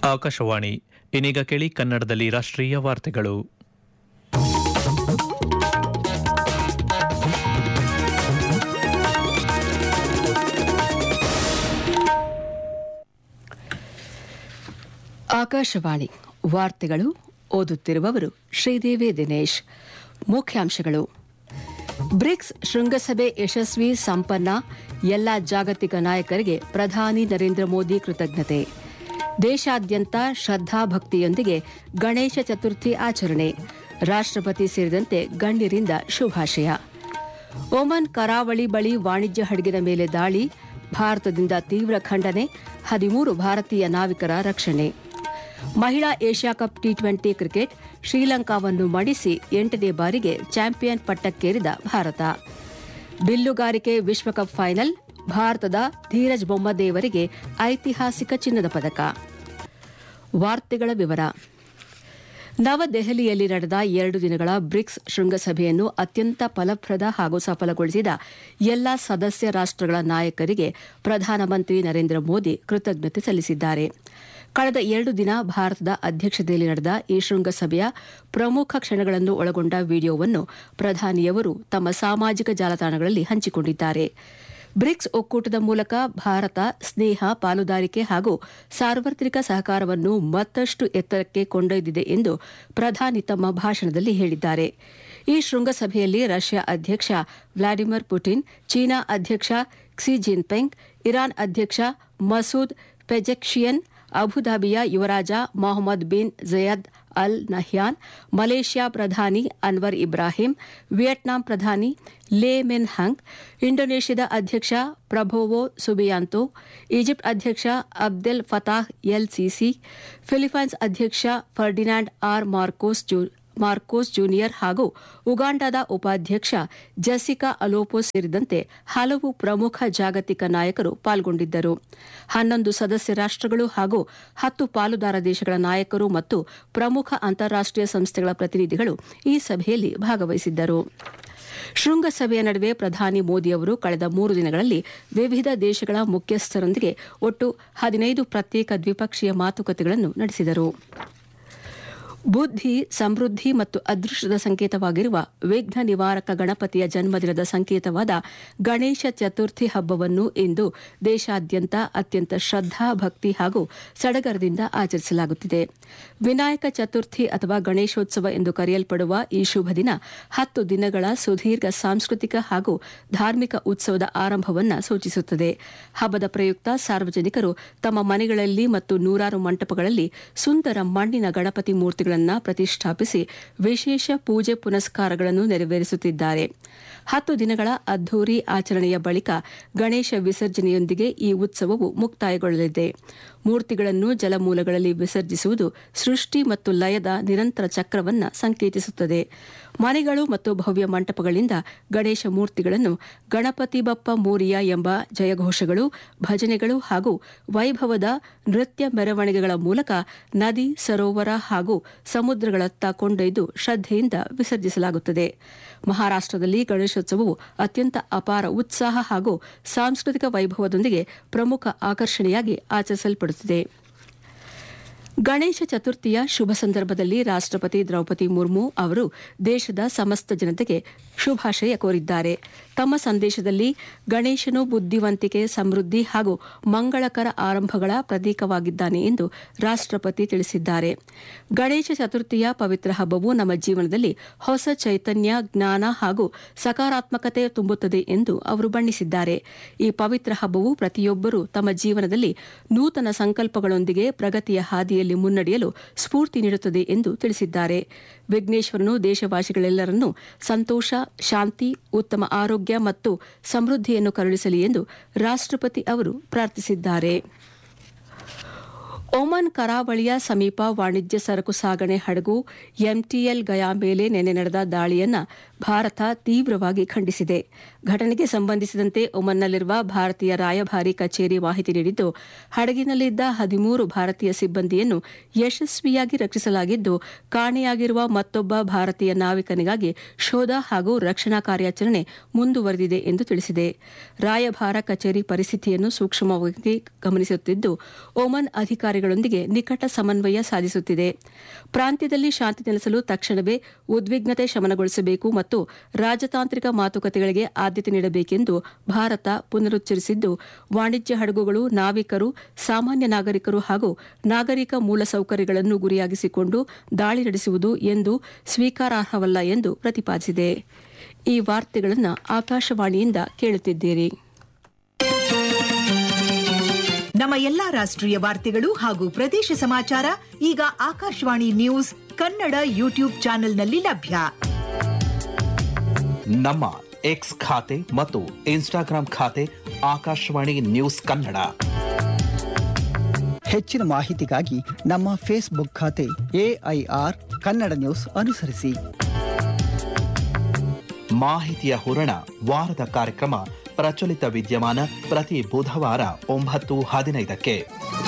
ಆಕಾಶವಾಣಿ ಇನ್ನೀಗ ಕೇಳಿ ಕನ್ನಡದಲ್ಲಿ ರಾಷ್ಟ್ರೀಯ ವಾರ್ತೆಗಳು ಆಕಾಶವಾಣಿ ವಾರ್ತೆಗಳು ಓದುತ್ತಿರುವವರು ಶ್ರೀದೇವಿ ದಿನೇಶ್ ಮುಖ್ಯಾಂಶಗಳು ಬ್ರಿಕ್ಸ್ ಶೃಂಗಸಭೆ ಯಶಸ್ವಿ ಸಂಪನ್ನ ಎಲ್ಲ ಜಾಗತಿಕ ನಾಯಕರಿಗೆ ಪ್ರಧಾನಿ ನರೇಂದ್ರ ಮೋದಿ ಕೃತಜ್ಞತೆ ದೇಶಾದ್ಯಂತ ಶ್ರದ್ಧಾಭಕ್ತಿಯೊಂದಿಗೆ ಗಣೇಶ ಚತುರ್ಥಿ ಆಚರಣೆ ರಾಷ್ಟ್ರಪತಿ ಸೇರಿದಂತೆ ಗಣ್ಯರಿಂದ ಶುಭಾಶಯ ಒಮನ್ ಕರಾವಳಿ ಬಳಿ ವಾಣಿಜ್ಯ ಹಡಗಿನ ಮೇಲೆ ದಾಳಿ ಭಾರತದಿಂದ ತೀವ್ರ ಖಂಡನೆ ಹದಿಮೂರು ಭಾರತೀಯ ನಾವಿಕರ ರಕ್ಷಣೆ ಮಹಿಳಾ Asia cup T twenty cricket ಶ್ರೀಲಂಕಾವನ್ನು ಮಣಿಸಿ ಎಂಟನೇ ಬಾರಿಗೆ ಚಾಂಪಿಯನ್ ಪಟ್ಟಕ್ಕೇರಿದ ಭಾರತ ಬಿಲ್ಲುಗಾರಿಕೆ ವಿಶ್ವಕಪ್ ಫೈನಲ್ ಭಾರತದ ಧೀರಜ್ ಬೊಮ್ಮದೇವರಿಗೆ ಐತಿಹಾಸಿಕ ಚಿನ್ನದ ಪದಕ ವಾರ್ತೆಗಳ ವಿವರ ನವದೆಹಲಿಯಲ್ಲಿ ನಡೆದ ಎರಡು ದಿನಗಳ ಬ್ರಿಕ್ಸ್ ಶೃಂಗಸಭೆಯನ್ನು ಅತ್ಯಂತ ಫಲಪ್ರದ ಹಾಗೂ ಸಫಲಗೊಳಿಸಿದ ಎಲ್ಲ ಸದಸ್ಯ ರಾಷ್ಟಗಳ ನಾಯಕರಿಗೆ ಪ್ರಧಾನಮಂತ್ರಿ ನರೇಂದ್ರ ಮೋದಿ ಕೃತಜ್ಞತೆ ಸಲ್ಲಿಸಿದ್ದಾರೆ ಕಳೆದ ಎರಡು ದಿನ ಭಾರತದ ಅಧ್ಯಕ್ಷತೆಯಲ್ಲಿ ನಡೆದ ಈ ಶೃಂಗಸಭೆಯ ಪ್ರಮುಖ ಕ್ಷಣಗಳನ್ನು ಒಳಗೊಂಡ ವಿಡಿಯೋವನ್ನು ಪ್ರಧಾನಿಯವರು ತಮ್ಮ ಸಾಮಾಜಿಕ ಜಾಲತಾಣಗಳಲ್ಲಿ ಹಂಚಿಕೊಂಡಿದ್ದಾರೆ ಬ್ರಿಕ್ಸ್ ಒಕ್ಕೂಟದ ಮೂಲಕ ಭಾರತ ಸ್ನೇಹ ಪಾಲುದಾರಿಕೆ ಹಾಗೂ ಸಾರ್ವತ್ರಿಕ ಸಹಕಾರವನ್ನು ಮತ್ತಷ್ಟು ಎತ್ತರಕ್ಕೆ ಕೊಂಡೊಯ್ದಿದೆ ಎಂದು ಪ್ರಧಾನಿ ತಮ್ಮ ಭಾಷಣದಲ್ಲಿ ಹೇಳಿದ್ದಾರೆ ಈ ಶೃಂಗಸಭೆಯಲ್ಲಿ ರಷ್ಯಾ ಅಧ್ಯಕ್ಷ ವ್ಲಾಡಿಮಿರ್ ಪುಟಿನ್ ಚೀನಾ ಅಧ್ಯಕ್ಷ ಕ್ಸಿ ಜಿನ್ಪಿಂಗ್ ಇರಾನ್ ಅಧ್ಯಕ್ಷ ಮಸೂದ್ ಪೆಜೆಕ್ಷಿಯನ್ ಅಬುಧಾಬಿಯ ಯುವರಾಜ Mohammed bin Zayed al Nahyan Malaysia ಪ್ರಧಾನಿ ಅನ್ವರ್ ಇಬ್ರಾಹಿಂ ವಿಯೆಟ್ನಾಂ ಪ್ರಧಾನಿ ಲೇ ಮೆನ್ ಹಂಗ್ ಇಂಡೋನೇಷ್ಯಾದ ಅಧ್ಯಕ್ಷ ಪ್ರಭೋವೋ ಸುಬಿಯಾಂತೋ ಈಜಿಪ್ಟ್ ಅಧ್ಯಕ್ಷ Abdel Fattah el Sisi Philippines ಅಧ್ಯಕ್ಷ Ferdinand R Marcos Marcos junior ಹಾಗೂ ಉಗಾಂಡಾದ ಉಪಾಧ್ಯಕ್ಷ ಜೆಸಿಕಾ ಅಲೋಪೋ ಸೇರಿದಂತೆ ಹಲವು ಪ್ರಮುಖ ಜಾಗತಿಕ ನಾಯಕರು ಪಾಲ್ಗೊಂಡಿದ್ದರು ಹನ್ನೊಂದು ಸದಸ್ಯ ರಾಷ್ಟಗಳು ಹಾಗೂ ಹತ್ತು ಪಾಲುದಾರ ದೇಶಗಳ ನಾಯಕರು ಮತ್ತು ಪ್ರಮುಖ ಅಂತಾರಾಷ್ಟೀಯ ಸಂಸ್ಥೆಗಳ ಪ್ರತಿನಿಧಿಗಳು ಈ ಸಭೆಯಲ್ಲಿ ಭಾಗವಹಿಸಿದ್ದರು ಶೃಂಗಸಭೆಯ ನಡುವೆ ಪ್ರಧಾನಿ ಮೋದಿ ಅವರು ಕಳೆದ ಮೂರು ದಿನಗಳಲ್ಲಿ ವಿವಿಧ ದೇಶಗಳ ಮುಖ್ಯಸ್ಥರೊಂದಿಗೆ ಒಟ್ಟು ಹದಿನೈದು ಪ್ರತ್ಯೇಕ ದ್ವಿಪಕ್ಷೀಯ ಮಾತುಕತೆಗಳನ್ನು ನಡೆಸಿದರು ಬುದ್ಧಿ ಸಮೃದ್ಧಿ ಮತ್ತು ಅದೃಷ್ಟದ ಸಂಕೇತವಾಗಿರುವ ವಿಘ್ನ ನಿವಾರಕ ಗಣಪತಿಯ ಜನ್ಮದಿನದ ಸಂಕೇತವಾದ ಗಣೇಶ ಚತುರ್ಥಿ ಹಬ್ಬವನ್ನು ಇಂದು ದೇಶಾದ್ಯಂತ ಅತ್ಯಂತ ಶ್ರದ್ದಾ ಭಕ್ತಿ ಹಾಗೂ ಸಡಗರದಿಂದ ಆಚರಿಸಲಾಗುತ್ತಿದೆ ವಿನಾಯಕ ಚತುರ್ಥಿ ಅಥವಾ ಗಣೇಶೋತ್ಸವ ಎಂದು ಕರೆಯಲ್ಪಡುವ ಈ ಶುಭ ದಿನ ಹತ್ತು ದಿನಗಳ ಸುದೀರ್ಘ ಸಾಂಸ್ಕೃತಿಕ ಹಾಗೂ ಧಾರ್ಮಿಕ ಉತ್ಸವದ ಆರಂಭವನ್ನು ಸೂಚಿಸುತ್ತದೆ ಹಬ್ಬದ ಪ್ರಯುಕ್ತ ಸಾರ್ವಜನಿಕರು ತಮ್ಮ ಮನೆಗಳಲ್ಲಿ ಮತ್ತು ನೂರಾರು ಮಂಟಪಗಳಲ್ಲಿ ಸುಂದರ ಮಣ್ಣಿನ ಗಣಪತಿ ಮೂರ್ತಿಗಳನ್ನು ಪ್ರತಿಷ್ಠಾಪಿಸಿ ವಿಶೇಷ ಪೂಜೆ ಪುನಸ್ಕಾರಗಳನ್ನು ನೆರವೇರಿಸುತ್ತಿದ್ದಾರೆ ಹತ್ತು ದಿನಗಳ ಅದ್ದೂರಿ ಆಚರಣೆಯ ಬಳಿಕ ಗಣೇಶ ವಿಸರ್ಜನೆಯೊಂದಿಗೆ ಈ ಉತ್ಸವವು ಮುಕ್ತಾಯಗೊಳ್ಳಲಿದೆ ಮೂರ್ತಿಗಳನ್ನು ಜಲಮೂಲಗಳಲ್ಲಿ ವಿಸರ್ಜಿಸುವುದು ಸೃಷ್ಟಿ ಮತ್ತು ಲಯದ ನಿರಂತರ ಚಕ್ರವನ್ನು ಸಂಕೇತಿಸುತ್ತದೆ ಮನೆಗಳು ಮತ್ತು ಭವ್ಯ ಮಂಟಪಗಳಿಂದ ಗಣೇಶ ಮೂರ್ತಿಗಳನ್ನು ಗಣಪತಿ ಬಪ್ಪ ಮೋರಿಯ ಎಂಬ ಜಯಘೋಷಗಳು ಭಜನೆಗಳು ಹಾಗೂ ವೈಭವದ ನೃತ್ಯ ಮೆರವಣಿಗೆಗಳ ಮೂಲಕ ನದಿ ಸರೋವರ ಹಾಗೂ ಸಮುದ್ರಗಳತ್ತ ಕೊಂಡೊಯ್ದು ಶ್ರದ್ದೆಯಿಂದ ವಿಸರ್ಜಿಸಲಾಗುತ್ತದೆ ಮಹಾರಾಷ್ಟದಲ್ಲಿ ಗಣೇಶೋತ್ಸವವು ಅತ್ಯಂತ ಅಪಾರ ಉತ್ಸಾಹ ಹಾಗೂ ಸಾಂಸ್ಕೃತಿಕ ವೈಭವದೊಂದಿಗೆ ಪ್ರಮುಖ ಆಕರ್ಷಣೆಯಾಗಿ ಆಚರಿಸಲ್ಪಡುತ್ತಿದೆ ಗಣೇಶ ಚತುರ್ಥಿಯ ಶುಭ ಸಂದರ್ಭದಲ್ಲಿ ರಾಷ್ಟಪತಿ ದ್ರೌಪದಿ ಮುರ್ಮು ಅವರು ದೇಶದ ಸಮಸ್ತ ಜನತೆಗೆ ಶುಭಾಶಯ ಕೋರಿದ್ದಾರೆ ತಮ್ಮ ಸಂದೇಶದಲ್ಲಿ ಗಣೇಶನು ಬುದ್ಧಿವಂತಿಕೆ ಸಮೃದ್ಧಿ ಹಾಗೂ ಮಂಗಳಕರ ಆರಂಭಗಳ ಪ್ರತೀಕವಾಗಿದ್ದಾನೆ ಎಂದು ರಾಷ್ಟಪತಿ ತಿಳಿಸಿದ್ದಾರೆ ಗಣೇಶ ಚತುರ್ಥಿಯ ಪವಿತ್ರ ಹಬ್ಬವು ನಮ್ಮ ಜೀವನದಲ್ಲಿ ಹೊಸ ಚೈತನ್ಯ ಜ್ಞಾನ ಹಾಗೂ ಸಕಾರಾತ್ಮಕತೆ ತುಂಬುತ್ತದೆ ಎಂದು ಅವರು ಬಣ್ಣಿಸಿದ್ದಾರೆ ಈ ಪವಿತ್ರ ಹಬ್ಬವು ಪ್ರತಿಯೊಬ್ಬರೂ ತಮ್ಮ ಜೀವನದಲ್ಲಿ ನೂತನ ಸಂಕಲ್ಪಗಳೊಂದಿಗೆ ಪ್ರಗತಿಯ ಹಾದಿಯಲ್ಲಿ ಮುನ್ನಡೆಯಲು ಸ್ಫೂರ್ತಿ ನೀಡುತ್ತದೆ ಎಂದು ತಿಳಿಸಿದ್ದಾರೆ ವಿಘ್ನೇಶ್ವರನು ದೇಶವಾಸಿಗಳೆಲ್ಲರನ್ನೂ ಸಂತೋಷ ಶಾಂತಿ ಉತ್ತಮ ಆರೋಗ್ಯ ಮತ್ತು ಸಮೃದ್ಧಿಯನ್ನು ಕರುಣಿಸಲಿ ಎಂದು ರಾಷ್ಟಪತಿ ಅವರು ಪ್ರಾರ್ಥಿಸಿದ್ದಾರೆ ಒಮನ್ ಕರಾವಳಿಯ ಸಮೀಪ ವಾಣಿಜ್ಯ ಸರಕು ಸಾಗಣೆ ಹಡಗು ಎಂಟಿಎಲ್ ಗಯಾ ಮೇಲೆ ನಿನ್ನೆ ನಡೆದ ದಾಳಿಯನ್ನು ಭಾರತ ತೀವ್ರವಾಗಿ ಖಂಡಿಸಿದೆ ಘಟನೆಗೆ ಸಂಬಂಧಿಸಿದಂತೆ ಒಮನ್ನಲ್ಲಿರುವ ಭಾರತೀಯ ರಾಯಭಾರಿ ಕಚೇರಿ ಮಾಹಿತಿ ನೀಡಿದ್ದು ಹಡಗಿನಲ್ಲಿದ್ದ ಹದಿಮೂರು ಭಾರತೀಯ ಸಿಬ್ಬಂದಿಯನ್ನು ಯಶಸ್ವಿಯಾಗಿ ರಕ್ಷಿಸಲಾಗಿದ್ದು ಕಾಣೆಯಾಗಿರುವ ಮತ್ತೊಬ್ಬ ಭಾರತೀಯ ನಾವಿಕನಿಗಾಗಿ ಶೋಧ ಹಾಗೂ ರಕ್ಷಣಾ ಕಾರ್ಯಾಚರಣೆ ಮುಂದುವರೆದಿದೆ ಎಂದು ತಿಳಿಸಿದೆ ರಾಯಭಾರ ಕಚೇರಿ ಪರಿಸ್ಥಿತಿಯನ್ನು ಸೂಕ್ಷ್ಮವಾಗಿ ಗಮನಿಸುತ್ತಿದ್ದು ಒಮನ್ ಅಧಿಕಾರಿಗಳ ರಾಷ್ಟ್ರಗಳೊಂದಿಗೆ ನಿಕಟ ಸಮನ್ವಯ ಸಾಧಿಸುತ್ತಿದೆ ಪ್ರಾಂತ್ಯದಲ್ಲಿ ಶಾಂತಿ ನೆಲೆಸಲು ತಕ್ಷಣವೇ ಉದ್ವಿಗ್ನತೆ ಶಮನಗೊಳಿಸಬೇಕು ಮತ್ತು ರಾಜತಾಂತ್ರಿಕ ಮಾತುಕತೆಗಳಿಗೆ ಆದ್ಯತೆ ನೀಡಬೇಕೆಂದು ಭಾರತ ಪುನರುಚ್ಚರಿಸಿದ್ದು ವಾಣಿಜ್ಯ ಹಡಗುಗಳು ನಾವಿಕರು ಸಾಮಾನ್ಯ ನಾಗರಿಕರು ಹಾಗೂ ನಾಗರಿಕ ಮೂಲಸೌಕರ್ಯಗಳನ್ನು ಗುರಿಯಾಗಿಸಿಕೊಂಡು ದಾಳಿ ನಡೆಸುವುದು ಎಂದು ಸ್ವೀಕಾರಾರ್ಹವಲ್ಲ ಎಂದು ಪ್ರತಿಪಾದಿಸಿದೆ ಈ ವಾರ್ತೆಗಳನ್ನು ಆಕಾಶವಾಣಿಯಿಂದ ಕೇಳುತ್ತಿದ್ದೀರಿ ನಮ್ಮ ಎಲ್ಲಾ ರಾಷ್ಟ್ರೀಯ ವಾರ್ತೆಗಳು ಹಾಗೂ ಪ್ರದೇಶ ಸಮಾಚಾರ ಈಗ ಆಕಾಶವಾಣಿ ನ್ಯೂಸ್ ಕನ್ನಡ ಯೂಟ್ಯೂಬ್ ಚಾನೆಲ್ನಲ್ಲಿ ಲಭ್ಯ ನಮ್ಮ ಎಕ್ಸ್ ಖಾತೆ ಮತ್ತು ಇನ್ಸ್ಟಾಗ್ರಾಂ ಖಾತೆ ಆಕಾಶವಾಣಿ ನ್ಯೂಸ್ ಕನ್ನಡ ಹೆಚ್ಚಿನ ಮಾಹಿತಿಗಾಗಿ ನಮ್ಮ ಫೇಸ್ಬುಕ್ ಖಾತೆ ಎಐಆರ್ ಕನ್ನಡ ನ್ಯೂಸ್ ಅನುಸರಿಸಿ ಮಾಹಿತಿಯ ಹೂರಣ ವಾರದ ಕಾರ್ಯಕ್ರಮ ಪ್ರಚಲಿತ ವಿದ್ಯಮಾನ ಪ್ರತಿ ಬುಧವಾರ ಒಂಬತ್ತು ಹದಿನೈದಕ್ಕೆ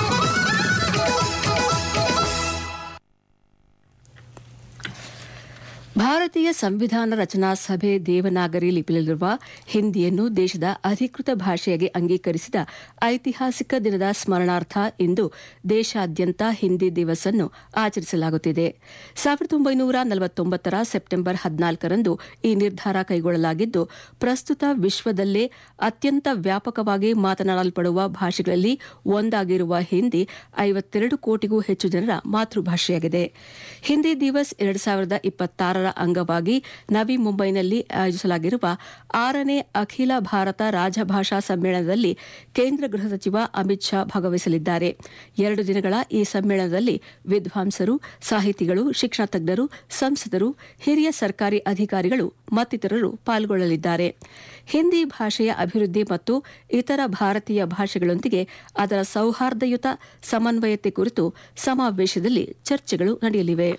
ಭಾರತೀಯ ಸಂವಿಧಾನ ರಚನಾ ಸಭೆ ದೇವನಾಗರಿ ಲಿಪಿಯಲ್ಲಿರುವ ಹಿಂದಿಯನ್ನು ದೇಶದ ಅಧಿಕೃತ ಭಾಷೆಯಾಗಿ ಅಂಗೀಕರಿಸಿದ ಐತಿಹಾಸಿಕ ದಿನದ ಸ್ಮರಣಾರ್ಥ ಇಂದು ದೇಶಾದ್ಯಂತ ಹಿಂದಿ ದಿವಸ್ ಅನ್ನು ಆಚರಿಸಲಾಗುತ್ತಿದೆ ಸಾವಿರದ ಒಂಬೈನೂರ ನಲವತ್ತೊಂಬತ್ತರ ಸೆಪ್ಟೆಂಬರ್ ಹದಿನಾಲ್ಕರಂದು ಈ ನಿರ್ಧಾರ ಕೈಗೊಳ್ಳಲಾಗಿದ್ದು ಪ್ರಸ್ತುತ ವಿಶ್ವದಲ್ಲೇ ಅತ್ಯಂತ ವ್ಯಾಪಕವಾಗಿ ಮಾತನಾಡಲ್ಪಡುವ ಭಾಷೆಗಳಲ್ಲಿ ಒಂದಾಗಿರುವ ಹಿಂದಿ ಐವತ್ತೆರಡು ಕೋಟಿಗೂ ಹೆಚ್ಚು ಜನರ ಮಾತೃಭಾಷೆಯಾಗಿದೆ ಹಿಂದಿ ದಿವಸ್ ಎರಡು ಸಾವಿರದ ಇಪ್ಪತ್ತಾರರ ಅಂಗವಾಗಿ ನವಿ ಮುಂಬೈನಲ್ಲಿ ಆಯೋಜಿಸಲಾಗಿರುವ ಆರನೇ ಅಖಿಲ ಭಾರತ ರಾಜಭಾಷಾ ಸಮ್ಮೇಳನದಲ್ಲಿ ಕೇಂದ್ರ ಗೃಹ ಸಚಿವ ಅಮಿತ್ ಶಾ ಭಾಗವಹಿಸಲಿದ್ದಾರೆ ಎರಡು ದಿನಗಳ ಈ ಸಮ್ಮೇಳನದಲ್ಲಿ ವಿದ್ವಾಂಸರು ಸಾಹಿತಿಗಳು ಶಿಕ್ಷಣ ತಜ್ಞರು ಸಂಸದರು ಹಿರಿಯ ಸರ್ಕಾರಿ ಅಧಿಕಾರಿಗಳು ಮತ್ತಿತರರು ಪಾಲ್ಗೊಳ್ಳಲಿದ್ದಾರೆ ಹಿಂದಿ ಭಾಷೆಯ ಅಭಿವೃದ್ಧಿ ಮತ್ತು ಇತರ ಭಾರತೀಯ ಭಾಷೆಗಳೊಂದಿಗೆ ಅದರ ಸೌಹಾರ್ದಯುತ ಸಮನ್ವಯತೆ ಕುರಿತು ಸಮಾವೇಶದಲ್ಲಿ ಚರ್ಚೆಗಳು ನಡೆಯಲಿವೆ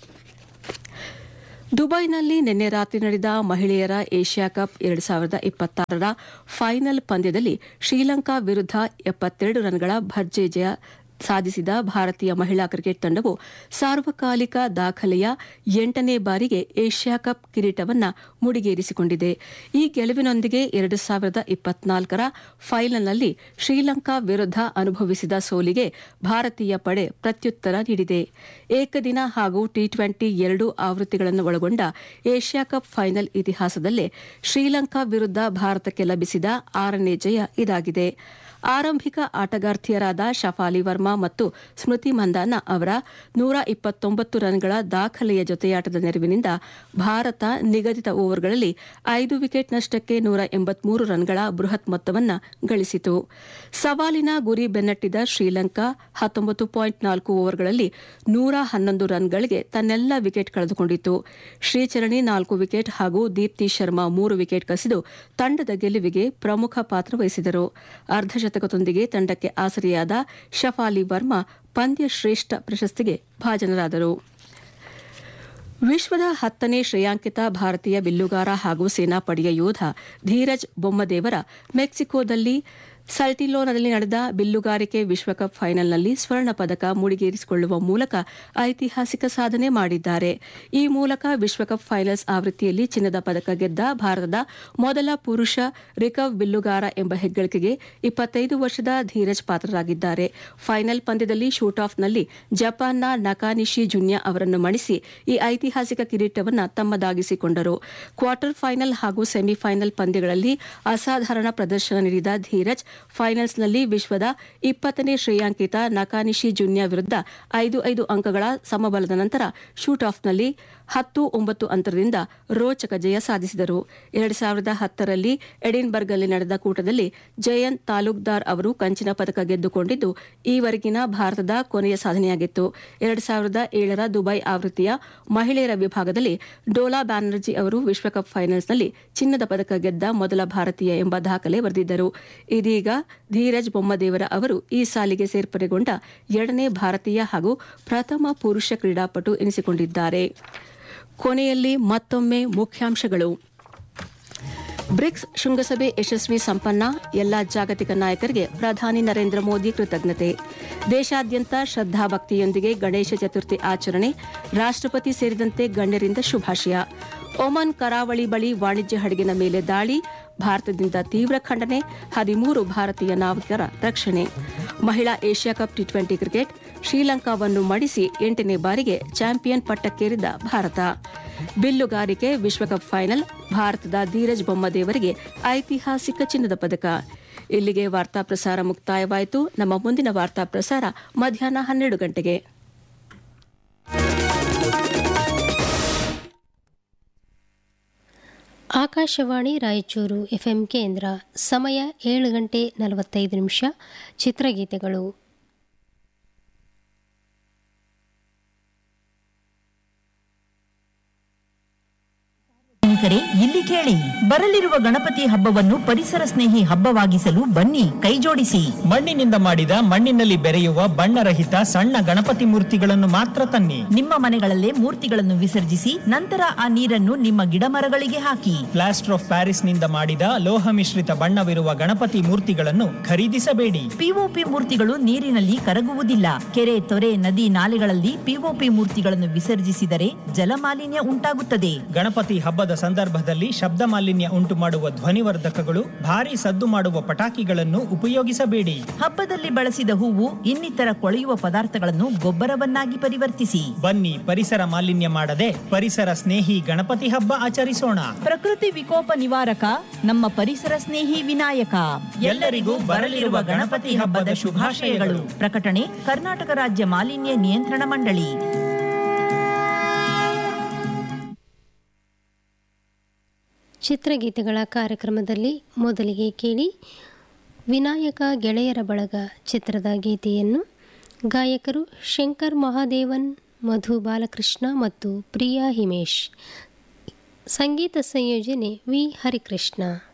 ದುಬೈನಲ್ಲಿ ನಿನ್ನೆ ರಾತ್ರಿ ನಡೆದ ಮಹಿಳೆಯರ ಏಷ್ಯಾ ಕಪ್ ಎರಡು ಸಾವಿರದ ಇಪ್ಪತ್ತಾರರ ಫೈನಲ್ ಪಂದ್ಯದಲ್ಲಿ ಶ್ರೀಲಂಕಾ ವಿರುದ್ಧ ಎಪ್ಪತ್ತೆರಡು ರನ್ಗಳ ಭರ್ಜರಿ ಜಯ ಸಾಧಿಸಿದ ಭಾರತೀಯ ಮಹಿಳಾ ಕ್ರಿಕೆಟ್ ತಂಡವು ಸಾರ್ವಕಾಲಿಕ ದಾಖಲೆಯ ಎಂಟನೇ ಬಾರಿಗೆ ಏಷ್ಯಾ ಕಪ್ ಕಿರೀಟವನ್ನು ಮುಡಿಗೇರಿಸಿಕೊಂಡಿದೆ ಈ ಗೆಲುವಿನೊಂದಿಗೆ ಎರಡು ಸಾವಿರದ ಇಪ್ಪತ್ನಾಲ್ಕರ ಫೈನಲ್ನಲ್ಲಿ ಶ್ರೀಲಂಕಾ ವಿರುದ್ಧ ಅನುಭವಿಸಿದ ಸೋಲಿಗೆ ಭಾರತೀಯ ಪಡೆ ಪ್ರತ್ಯುತ್ತರ ನೀಡಿದೆ ಏಕದಿನ ಹಾಗೂ ಟಿ ಟ್ವೆಂಟಿ ಎರಡು ಆವೃತ್ತಿಗಳನ್ನು ಒಳಗೊಂಡ ಏಷ್ಯಾ ಕಪ್ ಫೈನಲ್ ಇತಿಹಾಸದಲ್ಲೇ ಶ್ರೀಲಂಕಾ ವಿರುದ್ಧ ಭಾರತಕ್ಕೆ ಲಭಿಸಿದ ಆರನೇ ಜಯ ಇದಾಗಿದೆ ಆರಂಭಿಕ ಆಟಗಾರ್ತಿಯರಾದ ಶಫಾಲಿ ವರ್ಮಾ ಮತ್ತು ಸ್ಮೃತಿ ಮಂದಾನ ಅವರ ನೂರ ಇಪ್ಪತ್ತೊಂಬತ್ತು ರನ್ಗಳ ದಾಖಲೆಯ ಜೊತೆಯಾಟದ ನೆರವಿನಿಂದ ಭಾರತ ನಿಗದಿತ ಓವರ್ಗಳಲ್ಲಿ ಐದು ವಿಕೆಟ್ ನಷ್ಟಕ್ಕೆ ನೂರ ಎಂಬತ್ಮೂರು ರನ್ಗಳ ಬೃಹತ್ ಮೊತ್ತವನ್ನು ಗಳಿಸಿತು ಸವಾಲಿನ ಗುರಿ ಬೆನ್ನಟ್ಟಿದ ಶ್ರೀಲಂಕಾ ಹತ್ತೊಂಬತ್ತು ಪಾಯಿಂಟ್ ನಾಲ್ಕು ಓವರ್ಗಳಲ್ಲಿ ನೂರ ಹನ್ನೊಂದು ರನ್ಗಳಿಗೆ ತನ್ನೆಲ್ಲ ವಿಕೆಟ್ ಕಳೆದುಕೊಂಡಿತು ಶ್ರೀಚರಣಿ ನಾಲ್ಕು ವಿಕೆಟ್ ಹಾಗೂ ದೀಪ್ತಿ ಶರ್ಮಾ ಮೂರು ವಿಕೆಟ್ ಕಸಿದು ತಂಡದ ಗೆಲುವಿಗೆ ಪ್ರಮುಖ ಪಾತ್ರ ವಹಿಸಿದರು ಅರ್ಧಶತಕದೊಂದಿಗೆ ತಂಡಕ್ಕೆ ಆಸರೆಯಾದ ಶಫಾಲಿ ವರ್ಮಾ ಪಂದ್ಯ ಶ್ರೇಷ್ಠ ಪ್ರಶಸ್ತಿಗೆ ಭಾಜನರಾದರು ವಿಶ್ವದ ಹತ್ತನೇ ಶ್ರೇಯಾಂಕಿತ ಭಾರತೀಯ ಬಿಲ್ಲುಗಾರ ಹಾಗೂ ಸೇನಾಪಡೆಯ ಯೋಧ ಧೀರಜ್ ಬೊಮ್ಮದೇವರ ಮೆಕ್ಸಿಕೋದಲ್ಲಿ ಸಲ್ಟಿಲೋನಲ್ಲಿ ನಡೆದ ಬಿಲ್ಲುಗಾರಿಕೆ ವಿಶ್ವಕಪ್ ಫೈನಲ್ನಲ್ಲಿ ಸ್ವರ್ಣ ಪದಕ ಮುಡಿಗೇರಿಸಿಕೊಳ್ಳುವ ಮೂಲಕ ಐತಿಹಾಸಿಕ ಸಾಧನೆ ಮಾಡಿದ್ದಾರೆ ಈ ಮೂಲಕ ವಿಶ್ವಕಪ್ ಫೈನಲ್ಸ್ ಆವೃತ್ತಿಯಲ್ಲಿ ಚಿನ್ನದ ಪದಕ ಗೆದ್ದ ಭಾರತದ ಮೊದಲ ಪುರುಷ ರಿಕವ್ ಬಿಲ್ಲುಗಾರ ಎಂಬ ಹೆಗ್ಗಳಿಕೆಗೆ ಇಪ್ಪತ್ತೈದು ವರ್ಷದ ಧೀರಜ್ ಪಾತ್ರರಾಗಿದ್ದಾರೆ ಫೈನಲ್ ಪಂದ್ಯದಲ್ಲಿ ಶೂಟ್ ಆಫ್ನಲ್ಲಿ ಜಪಾನ್ನ ನಕಾನಿಶಿ ಜುನ್ಯಾ ಅವರನ್ನು ಮಣಿಸಿ ಈ ಐತಿಹಾಸಿಕ ಕಿರೀಟವನ್ನು ತಮ್ಮದಾಗಿಸಿಕೊಂಡರು ಕ್ವಾರ್ಟರ್ ಫೈನಲ್ ಹಾಗೂ ಸೆಮಿಫೈನಲ್ ಪಂದ್ಯಗಳಲ್ಲಿ ಅಸಾಧಾರಣ ಪ್ರದರ್ಶನ ನೀಡಿದ ಧೀರಜ್ ಫೈನಲ್ಸ್ನಲ್ಲಿ ವಿಶ್ವದ ಇಪ್ಪತ್ತನೇ ಶ್ರೇಯಾಂಕಿತ ನಕಾನಿಶಿ ಜುನ್ಯಾ ವಿರುದ್ಧ ಐದು ಐದು ಅಂಕಗಳ ಸಮಬಲದ ನಂತರ ಶೂಟ್ ಆಫ್ನಲ್ಲಿ ಹತ್ತು ಒಂಬತ್ತು ಅಂತರದಿಂದ ರೋಚಕ ಜಯ ಸಾಧಿಸಿದರು ಎರಡು ಸಾವಿರದ ಹತ್ತರಲ್ಲಿ ಎಡಿನ್ಬರ್ಗ್ನಲ್ಲಿ ನಡೆದ ಕೂಟದಲ್ಲಿ ಜಯಂತ್ ತಾಲೂಕ್ದಾರ್ ಅವರು ಕಂಚಿನ ಪದಕ ಗೆದ್ದುಕೊಂಡಿದ್ದು ಈವರೆಗಿನ ಭಾರತದ ಕೊನೆಯ ಸಾಧನೆಯಾಗಿತ್ತು ಎರಡು ಸಾವಿರದ ಏಳರ ದುಬೈ ಆವೃತ್ತಿಯ ಮಹಿಳೆಯರ ವಿಭಾಗದಲ್ಲಿ ಡೋಲಾ ಬ್ಯಾನರ್ಜಿ ಅವರು ವಿಶ್ವಕಪ್ ಫೈನಲ್ಸ್ನಲ್ಲಿ ಚಿನ್ನದ ಪದಕ ಗೆದ್ದ ಮೊದಲ ಭಾರತೀಯ ಎಂಬ ದಾಖಲೆ ಬರೆದಿದ್ದರು ಇದೀಗ ಧೀರಜ್ ಬೊಮ್ಮದೇವರ ಅವರು ಈ ಸಾಲಿಗೆ ಸೇರ್ಪಡೆಗೊಂಡ ಎರಡನೇ ಭಾರತೀಯ ಹಾಗೂ ಪ್ರಥಮ ಪುರುಷ ಕ್ರೀಡಾಪಟು ಎನಿಸಿಕೊಂಡಿದ್ದಾರೆ ಕೊನೆಯಲ್ಲಿ ಮತ್ತೊಮ್ಮೆ ಮುಖ್ಯಾಂಶಗಳು ಬ್ರಿಕ್ಸ್ ಶೃಂಗಸಭೆ ಯಶಸ್ವಿ ಸಂಪನ್ನ ಎಲ್ಲಾ ಜಾಗತಿಕ ನಾಯಕರಿಗೆ ಪ್ರಧಾನಿ ನರೇಂದ್ರ ಮೋದಿ ಕೃತಜ್ಞತೆ ದೇಶಾದ್ಯಂತ ಶ್ರದ್ಧಾಭಕ್ತಿಯೊಂದಿಗೆ ಗಣೇಶ ಚತುರ್ಥಿ ಆಚರಣೆ ರಾಷ್ಟ್ರಪತಿ ಸೇರಿದಂತೆ ಗಣ್ಯರಿಂದ ಶುಭಾಶಯ ಒಮನ್ ಕರಾವಳಿ ಬಳಿ ವಾಣಿಜ್ಯ ಹಡಗಿನ ಮೇಲೆ ದಾಳಿ ಭಾರತದಿಂದ ತೀವ್ರ ಖಂಡನೆ ಹದಿಮೂರು ಭಾರತೀಯ ನಾವಿಕರ ರಕ್ಷಣೆ ಮಹಿಳಾ Asia cup T twenty cricket ಶ್ರೀಲಂಕಾವನ್ನು ಮಡಿಸಿ ಎಂಟನೇ ಬಾರಿಗೆ ಚಾಂಪಿಯನ್ ಪಟ್ಟಕ್ಕೇರಿದ ಭಾರತ ಬಿಲ್ಲುಗಾರಿಕೆ ವಿಶ್ವಕಪ್ ಫೈನಲ್ ಭಾರತದ ಧೀರಜ್ ಬೊಮ್ಮದೇವರಿಗೆ ಐತಿಹಾಸಿಕ ಚಿನ್ನದ ಪದಕ ಇಲ್ಲಿಗೆ ವಾರ್ತಾ ಪ್ರಸಾರ ಮುಕ್ತಾಯವಾಯಿತು ನಮ್ಮ ಮುಂದಿನ ವಾರ್ತಾ ಪ್ರಸಾರ ಮಧ್ಯಾಹ್ನ ಹನ್ನೆರಡು ಗಂಟೆಗೆ ಆಕಾಶವಾಣಿ ರಾಯಚೂರು ಎಫ್ಎಂ ಕೇಂದ್ರ ಸಮಯ ಏಳು ಗಂಟೆ ನಲವತ್ತೈದು ನಿಮಿಷ ಚಿತ್ರಗೀತೆಗಳು ಸಾರ್ವಜನಿಕರೇ ಇಲ್ಲಿ ಕೇಳಿ ಬರಲಿರುವ ಗಣಪತಿ ಹಬ್ಬವನ್ನು ಪರಿಸರ ಸ್ನೇಹಿ ಹಬ್ಬವಾಗಿಸಲು ಬನ್ನಿ ಕೈಜೋಡಿಸಿ ಮಣ್ಣಿನಿಂದ ಮಾಡಿದ ಮಣ್ಣಿನಲ್ಲಿ ಬೆರೆಯುವ ಬಣ್ಣರಹಿತ ಸಣ್ಣ ಗಣಪತಿ ಮೂರ್ತಿಗಳನ್ನು ಮಾತ್ರ ತನ್ನಿ ನಿಮ್ಮ ಮನೆಗಳಲ್ಲೇ ಮೂರ್ತಿಗಳನ್ನು ವಿಸರ್ಜಿಸಿ ನಂತರ ಆ ನೀರನ್ನು ನಿಮ್ಮ ಗಿಡಮರಗಳಿಗೆ ಹಾಕಿ ಪ್ಲಾಸ್ಟರ್ ಆಫ್ ಪ್ಯಾರಿಸ್ ನಿಂದ ಮಾಡಿದ ಲೋಹ ಮಿಶ್ರಿತ ಬಣ್ಣವಿರುವ ಗಣಪತಿ ಮೂರ್ತಿಗಳನ್ನು ಖರೀದಿಸಬೇಡಿ ಪಿಒಪಿ ಮೂರ್ತಿಗಳು ನೀರಿನಲ್ಲಿ ಕರಗುವುದಿಲ್ಲ ಕೆರೆ ತೊರೆ ನದಿ ನಾಲೆಗಳಲ್ಲಿ ಪಿಒಪಿ ಮೂರ್ತಿಗಳನ್ನು ವಿಸರ್ಜಿಸಿದರೆ ಜಲಮಾಲಿನ್ಯ ಉಂಟಾಗುತ್ತದೆ ಗಣಪತಿ ಹಬ್ಬದ ಸಂದರ್ಭದಲ್ಲಿ ಶಬ್ದ ಮಾಲಿನ್ಯ ಉಂಟು ಮಾಡುವ ಧ್ವನಿವರ್ಧಕಗಳು ಭಾರಿ ಸದ್ದು ಮಾಡುವ ಪಟಾಕಿಗಳನ್ನು ಉಪಯೋಗಿಸಬೇಡಿ ಹಬ್ಬದಲ್ಲಿ ಬಳಸಿದ ಹೂವು ಇನ್ನಿತರ ಕೊಳೆಯುವ ಪದಾರ್ಥಗಳನ್ನು ಗೊಬ್ಬರವನ್ನಾಗಿ ಪರಿವರ್ತಿಸಿ ಬನ್ನಿ ಪರಿಸರ ಮಾಲಿನ್ಯ ಮಾಡದೆ ಪರಿಸರ ಸ್ನೇಹಿ ಗಣಪತಿ ಹಬ್ಬ ಆಚರಿಸೋಣ ಪ್ರಕೃತಿ ವಿಕೋಪ ನಿವಾರಕ ನಮ್ಮ ಪರಿಸರ ಸ್ನೇಹಿ ವಿನಾಯಕ ಎಲ್ಲರಿಗೂ ಬರಲಿರುವ ಗಣಪತಿ ಹಬ್ಬದ ಶುಭಾಶಯಗಳು ಪ್ರಕಟಣೆ ಕರ್ನಾಟಕ ರಾಜ್ಯ ಮಾಲಿನ್ಯ ನಿಯಂತ್ರಣ ಮಂಡಳಿ ಚಿತ್ರಗೀತೆಗಳ ಕಾರ್ಯಕ್ರಮದಲ್ಲಿ ಮೊದಲಿಗೆ ಕೇಳಿ ವಿನಾಯಕ ಗೆಳೆಯರ ಬಳಗ ಚಿತ್ರದ ಗೀತೆಯನ್ನು ಗಾಯಕರು ಶಂಕರ್ ಮಹಾದೇವನ್ ಮಧು ಬಾಲಕೃಷ್ಣ ಮತ್ತು ಪ್ರಿಯಾ ಹಿಮೇಶ್ ಸಂಗೀತ ಸಂಯೋಜನೆ ವಿ ಹರಿಕೃಷ್ಣ